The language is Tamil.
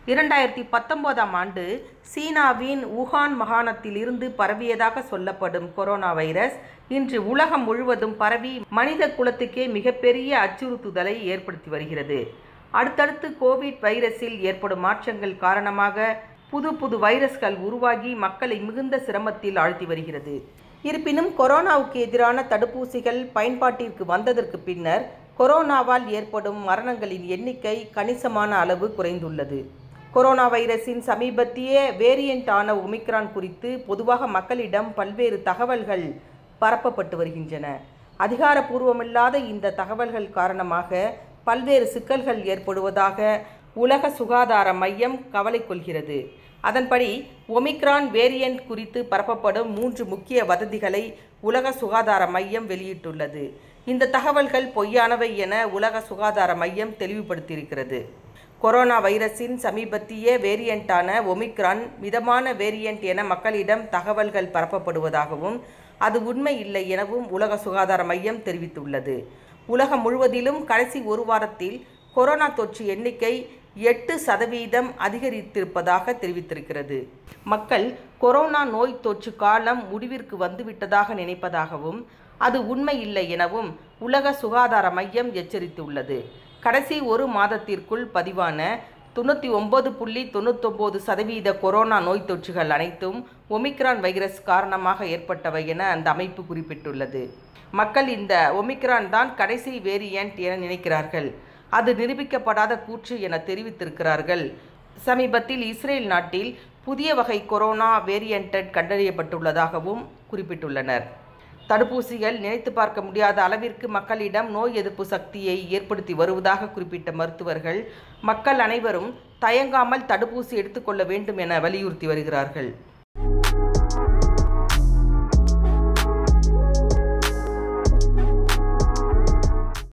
இரண்டாயிரத்தி பத்தொன்பதாம் ஆண்டு சீனாவின் wuhan மாகாணத்திலிருந்து பரவியதாக சொல்லப்படும் கொரோனா வைரஸ் இன்று உலகம் முழுவதும் பரவி மனித குலத்துக்கே மிகப்பெரிய அச்சுறுத்துதலை ஏற்படுத்தி வருகிறது அடுத்தடுத்து கோவிட் வைரஸில் ஏற்படும் மாற்றங்கள் காரணமாக புது புது வைரஸ்கள் உருவாகி மக்களை மிகுந்த சிரமத்தில் ஆழ்த்தி வருகிறது இருப்பினும் கொரோனாவுக்கு எதிரான தடுப்பூசிகள் பயன்பாட்டிற்கு வந்ததற்கு பின்னர் கொரோனாவால் ஏற்படும் மரணங்களின் எண்ணிக்கை கணிசமான அளவு குறைந்துள்ளது கொரோனா வைரஸின் சமீபத்திய வேரியண்டான ஒமிக்ரான் குறித்து பொதுவாக மக்களிடம் பல்வேறு தகவல்கள் பரப்பப்பட்டு வருகின்றன அதிகாரப்பூர்வமில்லாத இந்த தகவல்கள் காரணமாக பல்வேறு சிக்கல்கள் ஏற்படுவதாக உலக சுகாதார மையம் கவலை கொள்கிறது அதன்படி ஒமிக்ரான் வேரியண்ட் குறித்து பரப்பப்படும் மூன்று முக்கிய வதந்திகளை உலக சுகாதார மையம் வெளியிட்டுள்ளது இந்த தகவல்கள் பொய்யானவை என உலக சுகாதார மையம் தெளிவுபடுத்தியிருக்கிறது கொரோனா வைரஸின் சமீபத்திய வேரியண்டான ஒமிக்ரான் மிதமான வேரியண்ட் என மக்களிடம் தகவல்கள் பரப்பப்படுவதாகவும் அது உண்மை இல்லை எனவும் உலக சுகாதார மையம் தெரிவித்துள்ளது உலகம் முழுவதிலும் கடைசி ஒரு வாரத்தில் கொரோனா தொற்று எண்ணிக்கை எட்டு சதவீதம் அதிகரித்திருப்பதாக தெரிவித்திருக்கிறது மக்கள் கொரோனா நோய் தொற்று காலம் முடிவிற்கு வந்துவிட்டதாக நினைப்பதாகவும் அது உண்மை இல்லை எனவும் உலக சுகாதார மையம் எச்சரித்துள்ளது கடைசி ஒரு மாதத்திற்குள் பதிவான தொண்ணூற்றி ஒம்பது புள்ளி தொண்ணூத்தொம்பது சதவீத கொரோனா நோய் தொற்றுகள் அனைத்தும் ஒமிக்ரான் வைரஸ் காரணமாக ஏற்பட்டவை என அந்த அமைப்பு குறிப்பிட்டுள்ளது மக்கள் இந்த ஒமிக்ரான் தான் கடைசி வேரியண்ட் என நினைக்கிறார்கள் அது நிரூபிக்கப்படாத கூற்று என தெரிவித்திருக்கிறார்கள் சமீபத்தில் இஸ்ரேல் நாட்டில் புதிய வகை கொரோனா வேரியண்டட் கண்டறியப்பட்டுள்ளதாகவும் குறிப்பிட்டுள்ளனர் தடுப்பூசிகள் நினைத்து பார்க்க முடியாத அளவிற்கு மக்களிடம் நோய் எதிர்ப்பு சக்தியை ஏற்படுத்தி வருவதாக குறிப்பிட்ட மருத்துவர்கள் மக்கள் அனைவரும் தயங்காமல் தடுப்பூசி எடுத்துக்கொள்ள வேண்டும் என வலியுறுத்தி வருகிறார்கள்